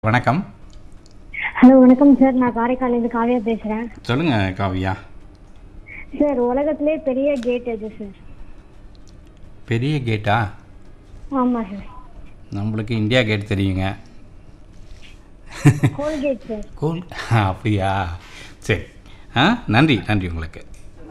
வணக்கம் ஹலோ வணக்கம் சார் நான் காரைக்காலேருந்து காவியா பேசுகிறேன் சொல்லுங்க காவியா சார் உலகத்திலே பெரிய கேட் எது சார் பெரிய கேட்டா ஆமாம் சார் நம்மளுக்கு இந்தியா கேட் தெரியுங்க கோல்கேட் சார் கூல் அப்படியா சரி ஆ நன்றி நன்றி உங்களுக்கு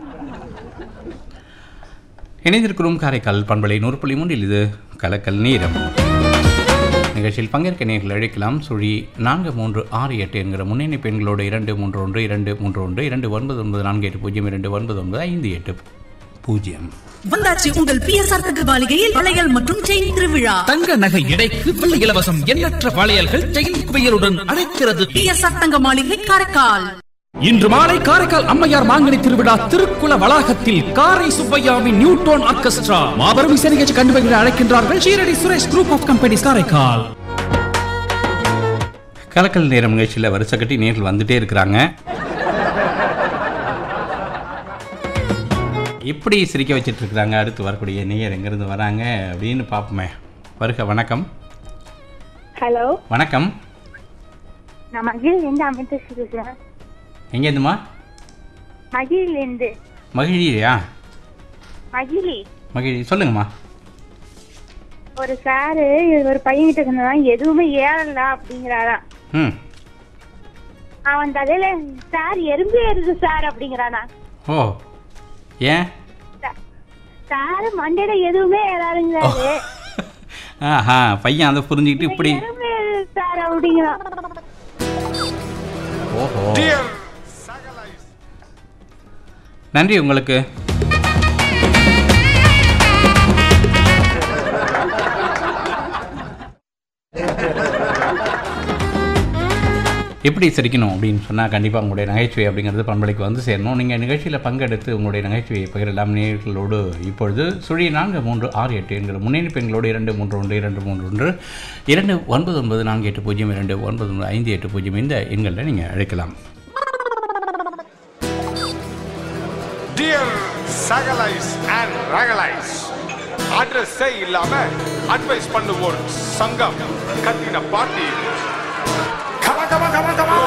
இணைந்திருக்கிறோம் காரைக்கால் பண்பலை நூறு புள்ளி மூன்றில் இது கலக்கல் நீரம் நிகழ்ச்சியில் பங்கேற்க நேர்கள் அழைக்கலாம் சுழி நான்கு மூன்று ஆறு எட்டு என்கிற முன்னணி பெண்களோடு இரண்டு மூன்று ஒன்று இரண்டு மூன்று ஒன்று இரண்டு ஒன்பது ஒன்பது நான்கு எட்டு பூஜ்ஜியம் இரண்டு ஒன்பது ஒன்பது ஐந்து எட்டு பூஜ்ஜியம் வந்தாச்சு உங்கள் பிஎஸ்ஆர் தங்க மாளிகையில் வளையல் மற்றும் செயின் திருவிழா தங்க நகை எடைக்கு வெள்ளி இலவசம் எண்ணற்ற வளையல்கள் செயின் குவியலுடன் அழைக்கிறது பிஎஸ்ஆர் தங்க மாளிகை காரைக்கால் இன்று மாலை காரைக்கால் அம்மையார் மாங்கனி திருவிழா திருக்குள வளாகத்தில் காரை சுப்பையாவின் நியூட்டோன் ஆர்கெஸ்ட்ரா மாபெரும் இசை நிகழ்ச்சி கண்டுபிடிக்க அழைக்கின்றார்கள் Shirdi Suresh group of companies Karaikal கலக்கல் நேரம் நிகழ்ச்சியில் வருஷ கட்டி நேர்கள் வந்துட்டே இருக்கிறாங்க எப்படி சிரிக்க வச்சிட்டு இருக்கிறாங்க அடுத்து வரக்கூடிய நேயர் எங்கேருந்து வராங்க அப்படின்னு பார்ப்போமே வருக வணக்கம் ஹலோ வணக்கம் நான் மகிழ்லேருந்து அமிர்த பேசுறேன் எங்கேருந்துமா மகிழ்லேருந்து மகிழியா மகிழி மகிழி சொல்லுங்கம்மா ஒரு சாரு ஒரு பையன்கிட்ட சொன்னா எதுவுமே ஏறல அப்படிங்கிறாராம் ம் அவன் தலையில சார் எறும்பு ஏறுது சார் அப்படிங்கிறானா ஓ ஏன் சார் மண்டையில எதுவுமே ஏறாதுங்கிறாரு ஆஹா பையன் அதை புரிஞ்சுக்கிட்டு இப்படி எறும்பு ஏறுது சார் அப்படிங்கிறான் ஓஹோ நன்றி உங்களுக்கு எப்படி சிரிக்கணும் அப்படின்னு சொன்னால் கண்டிப்பாக உங்களுடைய நகைச்சுவை அப்படிங்கிறது பண்பலைக்கு வந்து சேரணும் நீங்கள் நிகழ்ச்சியில் பங்கெடுத்து உங்களுடைய நகைச்சுவையை பகிரலாம் நேர்களோடு இப்பொழுது சுழி நான்கு மூன்று ஆறு எட்டு என்கிற முன்னணி பெண்களோடு இரண்டு மூன்று ஒன்று இரண்டு மூன்று ஒன்று இரண்டு ஒன்பது ஒன்பது நான்கு எட்டு பூஜ்ஜியம் இரண்டு ஒன்பது ஒன்பது ஐந்து எட்டு பூஜ்ஜியம் இந்த எண்களில் நீங்கள் அழைக்கலாம் டியர் சகலைஸ் அண்ட் ரகலைஸ் அட்ரஸே இல்லாம அட்வைஸ் பண்ணுவோர் சங்கம் கத்தின பாட்டி கம கம கம கம